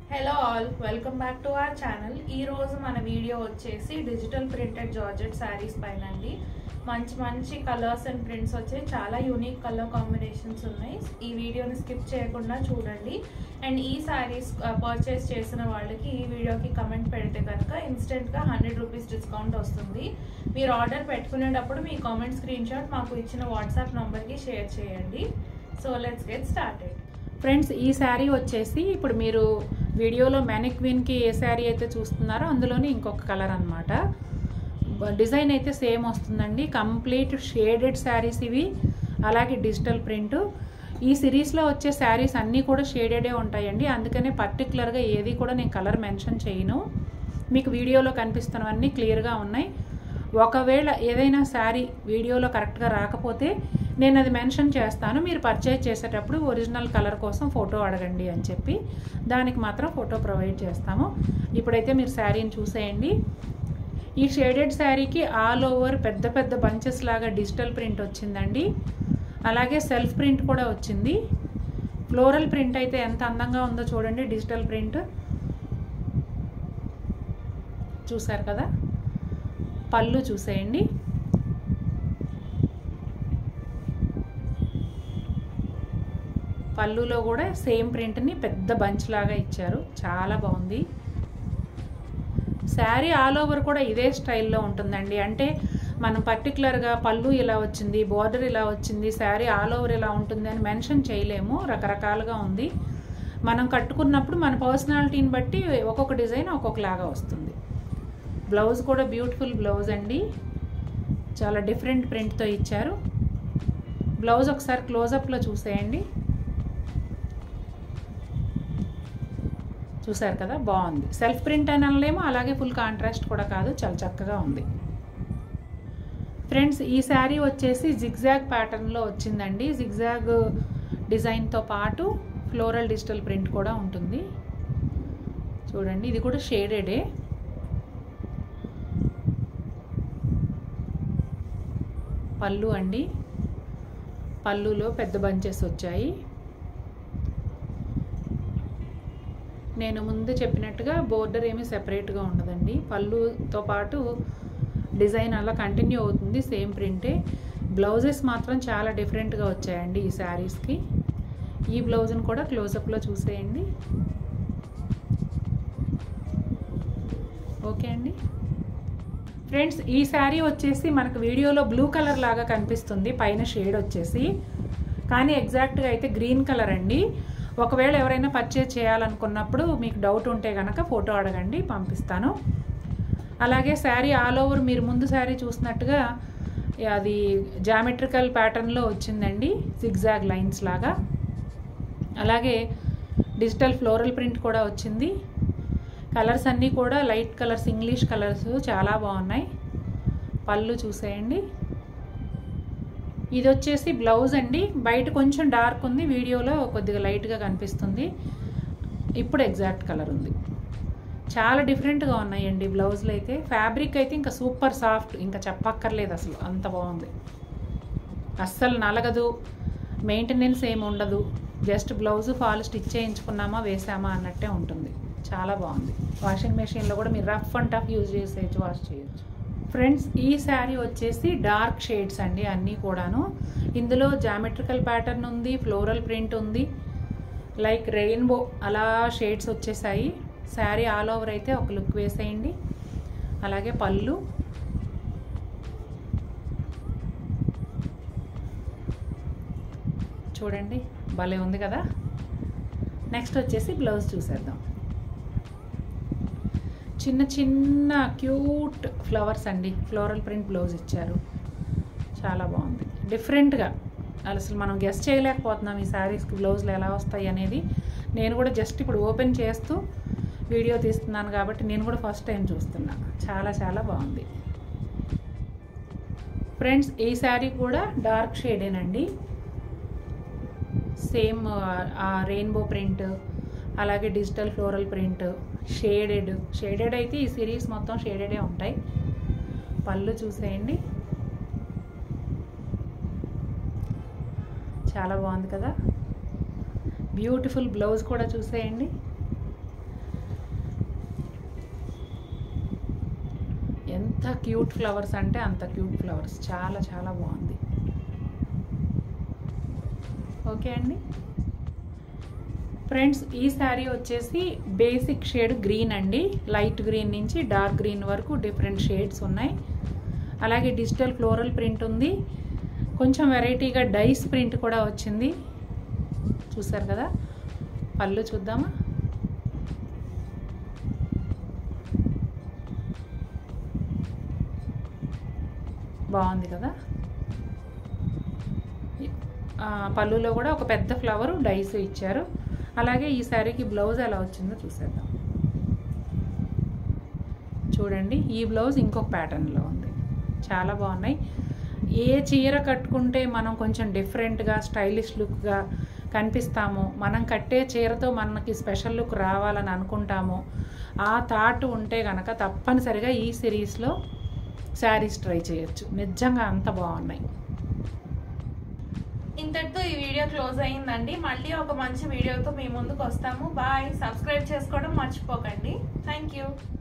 hello all welcome back to our channel ఈ రోజు మన వీడియో వచ్చేసి డిజిటల్ ప్రింటెడ్ జార్జెట్ శారీస్ పైన అండి మంచి మంచి కలర్స్ అండ్ ప్రింట్స్ వచ్చాయి చాలా యూనిక్ కలర్ కాంబినేషన్స్ ఉన్నాయి ఈ వీడియోని స్కిప్ చేయకుండా చూడండి అండ్ ఈ శారీస్ పర్చేస్ చేసిన వాళ్ళకి ఈ వీడియోకి కమెంట్ పెడితే కనుక ఇన్స్టెంట్గా హండ్రెడ్ రూపీస్ డిస్కౌంట్ వస్తుంది మీరు ఆర్డర్ పెట్టుకునేటప్పుడు మీ కామెంట్ స్క్రీన్ షాట్ మాకు ఇచ్చిన వాట్సాప్ నెంబర్కి షేర్ చేయండి so let's get started friends ఈ శారీ వచ్చేసి ఇప్పుడు మీరు వీడియోలో మ్యానిక్విన్కి ఏ శారీ అయితే చూస్తున్నారో అందులోనే ఇంకొక కలర్ అనమాట డిజైన్ అయితే సేమ్ వస్తుందండి కంప్లీట్ షేడెడ్ శారీస్ ఇవి అలాగే డిజిటల్ ప్రింట్ ఈ సిరీస్లో వచ్చే శారీస్ అన్నీ కూడా షేడెడే ఉంటాయండి అందుకనే పర్టికులర్గా ఏది కూడా నేను కలర్ మెన్షన్ చేయను మీకు వీడియోలో కనిపిస్తున్నవన్నీ క్లియర్గా ఉన్నాయి ఒకవేళ ఏదైనా శారీ వీడియోలో కరెక్ట్గా రాకపోతే నేను అది మెన్షన్ చేస్తాను మీరు పర్చేజ్ చేసేటప్పుడు ఒరిజినల్ కలర్ కోసం ఫోటో అడగండి అని చెప్పి దానికి మాత్రం ఫోటో ప్రొవైడ్ చేస్తాము ఇప్పుడైతే మీరు శారీని చూసేయండి ఈ షేడెడ్ శారీకి ఆల్ ఓవర్ పెద్ద పెద్ద బంచెస్ లాగా డిజిటల్ ప్రింట్ వచ్చిందండి అలాగే సెల్ఫ్ ప్రింట్ కూడా వచ్చింది ఫ్లోరల్ ప్రింట్ అయితే ఎంత అందంగా ఉందో చూడండి డిజిటల్ ప్రింట్ చూసారు కదా పళ్ళు చూసేయండి పళ్ళులో కూడా సేమ్ ప్రింట్ని పెద్ద బంచ్ లాగా ఇచ్చారు చాలా బాగుంది శారీ ఆల్ ఓవర్ కూడా ఇదే స్టైల్లో ఉంటుందండి అంటే మనం పర్టికులర్గా పళ్ళు ఇలా వచ్చింది బార్డర్ ఇలా వచ్చింది శారీ ఆల్ ఓవర్ ఇలా ఉంటుంది అని మెన్షన్ చేయలేము రకరకాలుగా ఉంది మనం కట్టుకున్నప్పుడు మన పర్సనాలిటీని బట్టి ఒక్కొక్క డిజైన్ ఒక్కొక్కలాగా వస్తుంది బ్లౌజ్ కూడా బ్యూటిఫుల్ బ్లౌజ్ అండి చాలా డిఫరెంట్ ప్రింట్తో ఇచ్చారు బ్లౌజ్ ఒకసారి క్లోజప్లో చూసేయండి చూసారు కదా బాగుంది సెల్ఫ్ ప్రింట్ అని అనలేమో అలాగే ఫుల్ కాంట్రాస్ట్ కూడా కాదు చాలా చక్కగా ఉంది ఫ్రెండ్స్ ఈ శారీ వచ్చేసి జిగ్జాగ్ ప్యాటర్న్లో వచ్చిందండి జిగ్జాగ్ డిజైన్తో పాటు ఫ్లోరల్ డిజిటల్ ప్రింట్ కూడా ఉంటుంది చూడండి ఇది కూడా షేడెడే పళ్ళు అండి పళ్ళులో పెద్ద బంచెస్ వచ్చాయి నేను ముందు చెప్పినట్టుగా బోర్డర్ ఏమీ సెపరేట్గా ఉండదండి పళ్ళుతో పాటు డిజైన్ అలా కంటిన్యూ అవుతుంది సేమ్ ప్రింటే బ్లౌజెస్ మాత్రం చాలా డిఫరెంట్గా వచ్చాయండి ఈ శారీస్కి ఈ బ్లౌజ్ని కూడా క్లోజప్లో చూసేయండి ఓకే అండి ఫ్రెండ్స్ ఈ శారీ వచ్చేసి మనకు వీడియోలో బ్లూ కలర్ లాగా కనిపిస్తుంది పైన షేడ్ వచ్చేసి కానీ ఎగ్జాక్ట్గా అయితే గ్రీన్ కలర్ అండి ఒకవేళ ఎవరైనా పర్చేజ్ చేయాలనుకున్నప్పుడు మీకు డౌట్ ఉంటే కనుక ఫోటో అడగండి పంపిస్తాను అలాగే శారీ ఆల్ ఓవర్ మీరు ముందు శారీ చూసినట్టుగా అది జామెట్రికల్ ప్యాటర్న్లో వచ్చిందండి సిగ్జాగ్ లైన్స్ లాగా అలాగే డిజిటల్ ఫ్లోరల్ ప్రింట్ కూడా వచ్చింది కలర్స్ అన్నీ కూడా లైట్ కలర్స్ ఇంగ్లీష్ కలర్స్ చాలా బాగున్నాయి పళ్ళు చూసేయండి ఇది వచ్చేసి బ్లౌజ్ అండి బయట కొంచెం డార్క్ ఉంది వీడియోలో కొద్దిగా లైట్గా కనిపిస్తుంది ఇప్పుడు ఎగ్జాక్ట్ కలర్ ఉంది చాలా డిఫరెంట్గా ఉన్నాయండి బ్లౌజ్లు అయితే ఫ్యాబ్రిక్ అయితే ఇంకా సూపర్ సాఫ్ట్ ఇంకా చెప్పక్కర్లేదు అసలు అంత బాగుంది అస్సలు నలగదు మెయింటెనెన్స్ ఏమి ఉండదు జస్ట్ బ్లౌజ్ ఫాల్ స్టిచ్ చేయించుకున్నామా వేసామా అన్నట్టే ఉంటుంది చాలా బాగుంది వాషింగ్ మెషిన్లో కూడా మీరు రఫ్ అండ్ టఫ్ యూజ్ చేసేయచ్చు వాష్ చేయొచ్చు ఫ్రెండ్స్ ఈ శారీ వచ్చేసి డార్క్ షేడ్స్ అండి అన్నీ కూడాను ఇందులో జామెట్రికల్ ప్యాటర్న్ ఉంది ఫ్లోరల్ ప్రింట్ ఉంది లైక్ రెయిన్బో అలా షేడ్స్ వచ్చేసాయి శారీ ఆల్ ఓవర్ అయితే ఒక లుక్ వేసేయండి అలాగే పళ్ళు చూడండి భలే ఉంది కదా నెక్స్ట్ వచ్చేసి బ్లౌజ్ చూసేద్దాం చిన్న చిన్న క్యూట్ ఫ్లవర్స్ అండి ఫ్లోరల్ ప్రింట్ బ్లౌజ్ ఇచ్చారు చాలా బాగుంది డిఫరెంట్గా అసలు మనం గెస్ట్ చేయలేకపోతున్నాం ఈ శారీస్కి బ్లౌజులు ఎలా వస్తాయి అనేది నేను కూడా జస్ట్ ఇప్పుడు ఓపెన్ చేస్తూ వీడియో తీస్తున్నాను కాబట్టి నేను కూడా ఫస్ట్ టైం చూస్తున్నా చాలా చాలా బాగుంది ఫ్రెండ్స్ ఈ శారీ కూడా డార్క్ షేడేనండి సేమ్ రెయిన్బో ప్రింట్ అలాగే digital floral print shaded shaded అయితే ఈ సిరీస్ మొత్తం షేడెడే ఉంటాయి పళ్ళు చూసేయండి చాలా బాగుంది కదా బ్యూటిఫుల్ బ్లౌజ్ కూడా చూసేయండి ఎంత క్యూట్ ఫ్లవర్స్ అంటే అంత క్యూట్ ఫ్లవర్స్ చాలా చాలా బాగుంది ఓకే అండి ఫ్రెండ్స్ ఈ శారీ వచ్చేసి బేసిక్ షేడ్ గ్రీన్ అండి లైట్ గ్రీన్ నుంచి డార్క్ గ్రీన్ వరకు డిఫరెంట్ షేడ్స్ ఉన్నాయి అలాగే డిజిటల్ ఫ్లోరల్ ప్రింట్ ఉంది కొంచెం వెరైటీగా డైస్ ప్రింట్ కూడా వచ్చింది చూసారు కదా పళ్ళు చూద్దామా బాగుంది కదా ఆ, పళ్ళులో కూడా ఒక పెద్ద ఫ్లవర్ డైస్ ఇచ్చారు అలాగే ఈ శారీకి బ్లౌజ్ ఎలా వచ్చిందో చూసేద్దాం చూడండి ఈ బ్లౌజ్ ఇంకొక ప్యాటర్న్లో ఉంది చాలా బాగున్నాయి ఏ చీర కట్టుకుంటే మనం కొంచెం డిఫరెంట్గా స్టైలిష్ లుక్గా కనిపిస్తామో మనం కట్టే చీరతో మనకి స్పెషల్ లుక్ రావాలని అనుకుంటామో ఆ థాట్ ఉంటే కనుక తప్పనిసరిగా ఈ సిరీస్లో శారీస్ ట్రై చేయొచ్చు నిజంగా అంత బాగున్నాయి ఇంతటితో ఈ వీడియో క్లోజ్ అయిందండి మళ్ళీ ఒక మంచి వీడియోతో మీ ముందుకు వస్తాము బాయ్ సబ్స్క్రైబ్ చేసుకోవడం మర్చిపోకండి థ్యాంక్ యూ